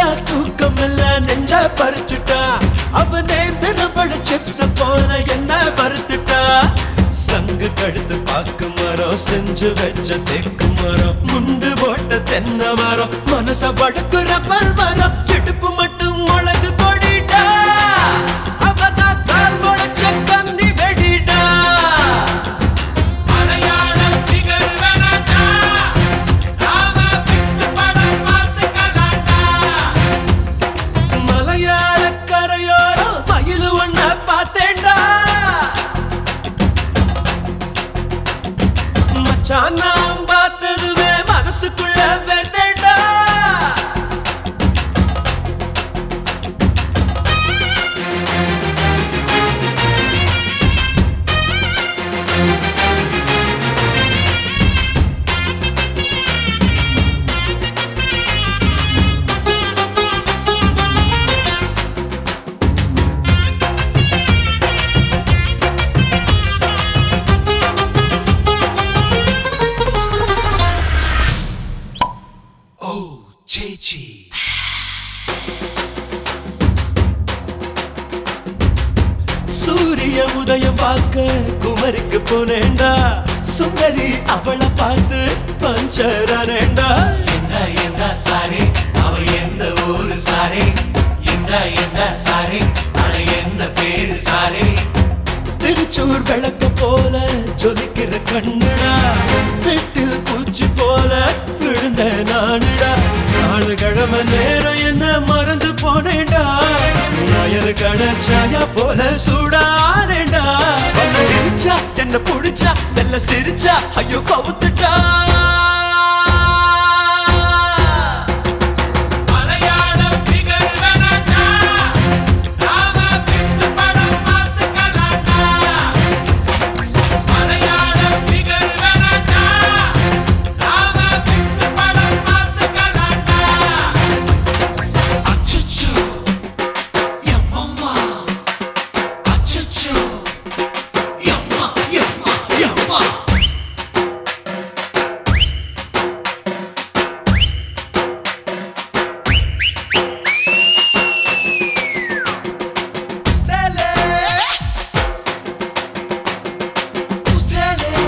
எல்லாம் தூக்கம் எல்லாம் நெஞ்சா பறிச்சுட்டா அவ நேந்திரபட சிப்ஸ போல என்ன வறுத்துட்டா சங்கு கடுத்து பாக்கு மரம் செஞ்சு வச்ச தெக்கு மரம் முண்டு போட்ட தென்னை மரம் மனச வடக்கு ரப்பர் மரம் இடுப்பு மட்டும் முளகு கொடிட்டா அவதான் கால் முளைச்ச கன்னி வெடிடா மலையாள திகழ் வேணாண்டா நாம விட்டு படம் பார்த்துக்கலாண்டா மலையாள கரையோரம் மயிலு ஒண்ண பார்த்தேன்டா மச்சான் நான் பார்த்ததுவே மனசுக்குள்ள வெந்தேன்டா சேச்சி சூரிய உதயம் பார்க்க குமரிக்கு போனேன்டா சுந்தரி அவளை பார்த்து பஞ்சரானேண்டா எந்த எந்த சாரி அவ எந்த ஊரு சாரி எந்த எந்த சாரி அட என்ன பேரு சாரி திருச்சூர் விளக்க போல ஜொலிக்கிற கண்ணுடா வீட்டில் பூச்சி போல விழுந்த நானுடா நாலு கிழமை நேரம் என்ன மறந்து போனேன்டா ஞாயிறு கணச்சாயா போல சூடானேண்டா வந்து திரிச்சா என்ன புடிச்சா மெல்ல சிரிச்சா ஐயோ கவுத்துட்டா மலையாள திகழ் வேணாண்டா நாம விட்டு படம் பார்த்துக்கலாண்டா மலையாள திகழ் வேணாண்டா நாம விட்டு படம் பார்த்துக்கலாண்டா அச்சச்சோ எம்மம்மா அச்சச்சோ எம்மா எம்மா எம்மா Usele Usele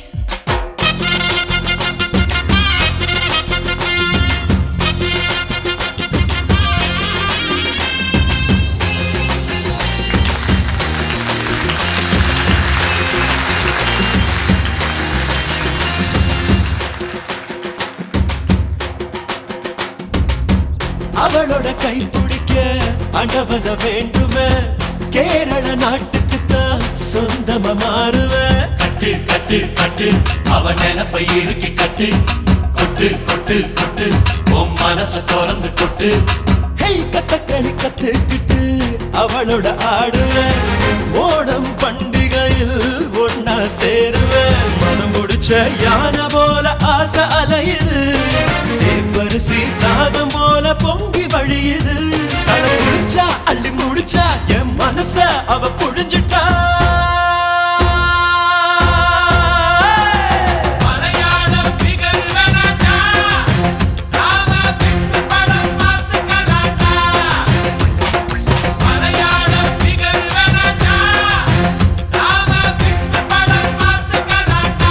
அவளோட கை பிடிக்க அண்டவன வேண்டுவேன் கேரள நாட்டுக்கு தான் சொந்தமா மாறுவேன் கட்டு கட்டு கட்டு அவ நினப்பை இறுக்கி கட்டு கொட்டு கொட்டு கொட்டு உன் மனச திறந்து கொட்டு ஹெய் கத்தக்களி கத்துக்கிட்டு அவளோட ஆடுவேன் ஓணம் பண்டிகையில் ஒன்னா சேருவேன் மனம் முடிச்ச யானை போல ஆசை அலையுது சேப்பரிசி சாதம் போல பொங்கி வழியுது தலை குடிச்சா அள்ளி முடிச்சா என் மனச அவ புழிஞ்சிட்டா மலையாள திகழ் வேணாண்டா நாம விட்டு படம் பார்த்துக்கலாண்டா மலையாள திகழ் வேணாண்டா நாம விட்டு படம் பார்த்துக்கலாண்டா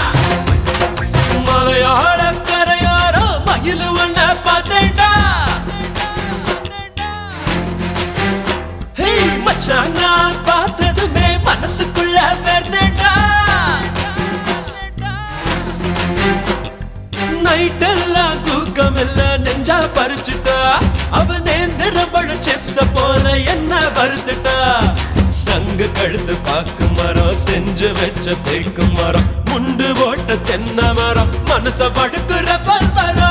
மலையாள கரையோரோ மயிலு ஒண்ண பார்த்தேன்டா ஹே மச்சான் நான் பார்த்ததுமே மனசுக்குள்ள வெறுதேன்டா நைட்டெல்லாம் தூக்கம் இல்ல நெஞ்சா பறிச்சுட்டா அவ நேந்திர பழ சிப்ஸ போல என்ன வறுத்துட்டா சங்கு கழுத்து பாக்கு மரம் செஞ்சு வச்ச தேக்கு மரம் முண்டு போட்ட தென்னை மரம் மனச வடுக்குற பல் மரம்